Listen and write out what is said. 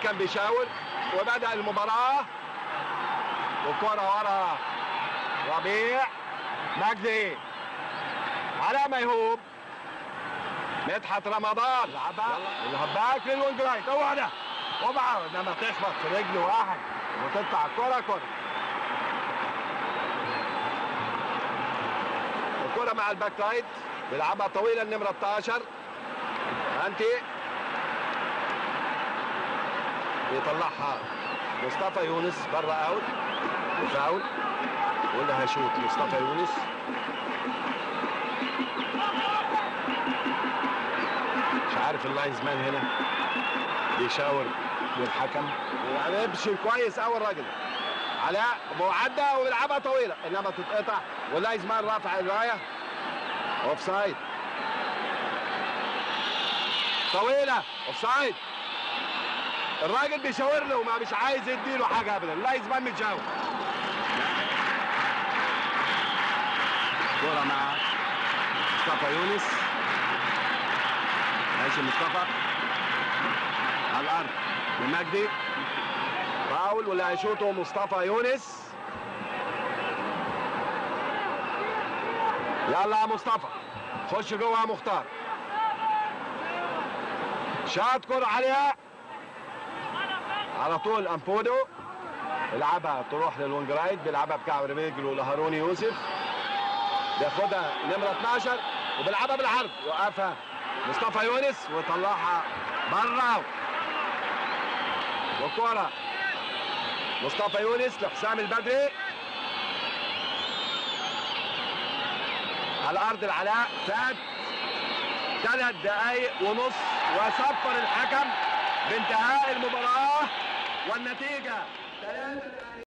الحكم بيشاور وبدأ المباراة والكرة ورا ربيع مجدي على ميهوب مدحت رمضان الهباك للوينج رايت اوعى ده اوعى انما تخبط في رجل واحد وتطلع الكرة كرة الكرة مع الباك رايت بيلعبها طويلة النمرة 12 انتي بيطلعها مصطفى يونس بره اوت فاول واللي هيشوط مصطفى يونس مش عارف اللاينز مان هنا بيشاور للحكم يعني بيمشي كويس قوي الراجل علاء معدى وبيلعبها طويله انما تتقطع واللاينز مان رافع الرايه اوف سايد طويله اوف سايد الراجل بيشاور له وما مش عايز يديله حاجه ابدا اللاينز مان متجاوب كرة مع مصطفى يونس ماشي مصطفى على الارض لمجدي فاول واللي هيشوطه مصطفى يونس يلا يا مصطفى خش جوه يا مختار شاط كرة عليها على طول امبودو يلعبها تروح للونج رايت بيلعبها بكعب رجله لهارون يوسف بياخدها نمرة 12 وبيلعبها بالعرض يوقفها مصطفى يونس ويطلعها بره وكرة مصطفى يونس لحسام البدري على ارض العلاء فات ثلاث دقايق ونص وصفر الحكم بانتهاء المباراة والنتيجة ثلاثة